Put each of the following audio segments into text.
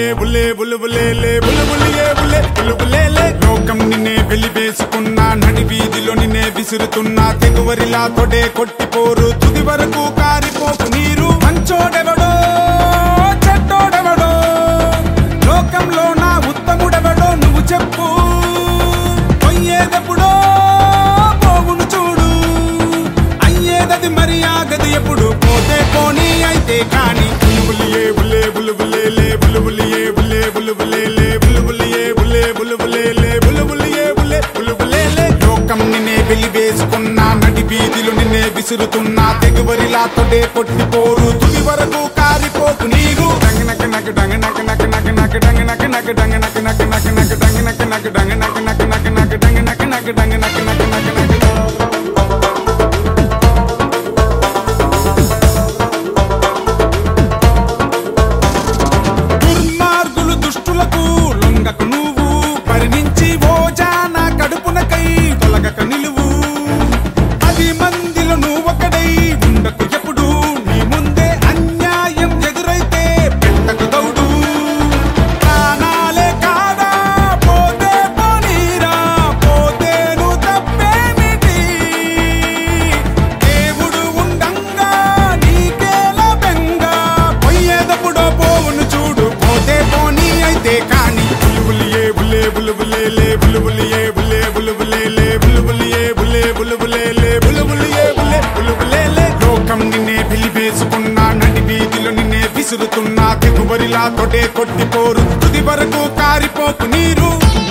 బులుబులియే బులే బులుబులేలే బులుబులియే బులే బులుబులేలే లోకం నిన్నే వెలివేసుకున్నా నడి వీధిలో నిన్నే విసురుతున్నా తెగువరిలా తొడే కొట్టిపోరు తుది వరకు కారిపోకు నీరు మంచోడెవడో చెడ్డోడెవడో లోకంలో నా ఉత్తముడెవడో నువ్వు చెప్పు పొయ్యేదెప్పుడో పోవును చూడు అయ్యేదది మరి ఆగదు ఎప్పుడు పోతే పోనీ అయితే కాని బులుబులియే బులే బులుబులేలే బులుబులియే బులే బులుబులేలే బులుబులియే బులే బులుబులేలే బులుబులియే బులే బులుబులేలే లోకం నిన్నే వెలివేసుకున్నా నడి వీధిలో నిన్నే విసురుతున్నా తెగువరిలా తొడే కొట్టిపోరు తుది వరకు కారిపోకు నీరు డంగ నక నక డంగ నక నక నక నక డంగ నక నక డంగ నక నక నక నక డంగ నక నక డంగ నక నక నక నక డంగ నక నక డంగ నక నక నక నక దుర్మార్గులు దుష్టులకు లొంగకు నువ్వు పరిణించి ఓజాన కడుపునకై తొలగక నిలువు పది మందిలో నువ్వొకడై ఉండకు ఎప్పుడు నీ ముందే అన్యాయం ఎదురైతే పెట్టకు దౌడు ప్రాణాలే కాదా పోతే పోనీరా పోతేను తప్పేమిటి దేవుడు ఉండంగా నీకేలా బెంగా పొయ్యేదప్పుడో పోవును చూడు పోతే పోనీ అయితే కాని బులుబులియే బులే బులుబులేలే బులుబులియే బులే బులుబులేలే బులుబులియే బులే బులుబులేలే బులుబులియే బులే బులుబులేలే లోకం నిన్నే పిలిపేసుకున్నా నడి వీధిలో నిన్నే విసురుతున్నా తెగుబరిలా తొడే కొట్టిపోరు తుది వరకు కారిపోకు నీరు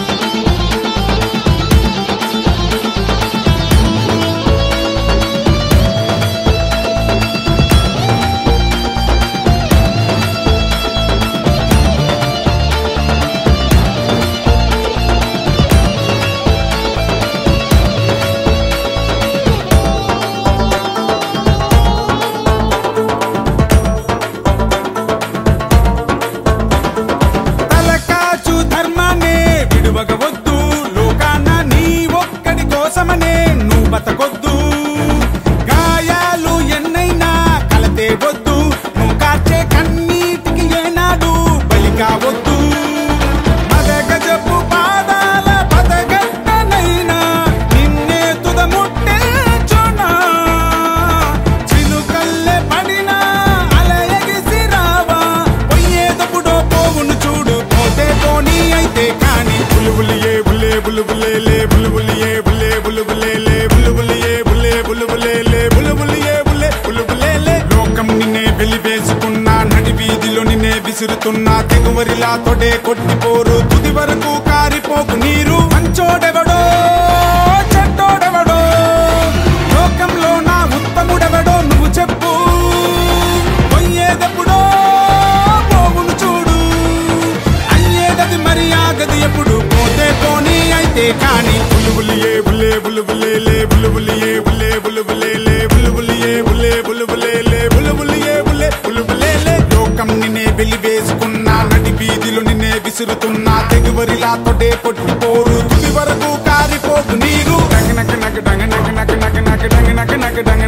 తలకాచు ధర్మాన్ని విడువగవద్దు లోకాన నీ ఒక్కడి కోసమనే నువ్వు బతకొద్దు గాయాలు ఎన్నైనా కలతే వద్దు నువ్వు కార్చే కన్నీటికి ఏనాడు బలి కావద్దు మదగజపు పాదాల పదగట్టనైనా నిన్నే తుదముట్టేచునా చిలుకల్లె పడినా అల ఎగిసి రావా పొయ్యేదప్పుడో పోవును చూడు పోతే పోనీ అయితే కాని బులుబులియే బులే బులుబులేలే బులుబులియే బులే బులుబులేలే బులుబులియే బులే బులుబులేలే బులుబులియే బులే బులుబులేలే లోకం నిన్నే వెలివేసుకున్నా నడి వీధిలో నిన్నే విసురుతున్నా తెగువరిలా తొడే కొట్టిపోరు తుది వరకు కారిపోకు నీరు మంచోడెవడో చెడ్డోడెవడో లోకంలో నా ఉత్తముడెవడో నువ్వు చెప్పు పొయ్యేదెప్పుడో పోవును చూడు అయ్యేదది మరి ఆగదు ఎప్పుడు పోతే పోనీ అయితే కాని బులుబులియే బులే బులుబులేలే బులుబులియే బులే బులుబులేలే బులుబులియే బులే బులుబులేలే బులుబులియే బులే బులుబులేలే లోకం నిన్నే వెలివేసుకున్నా నడి వీధిలో నిన్నే విసురుతున్నా తెగువరిలా తొడే కొట్టిపోరు తుది వరకు కారిపోకు నీరు డంగ నక నక డంగ నక నక నక నక డంగ నక నక డంగ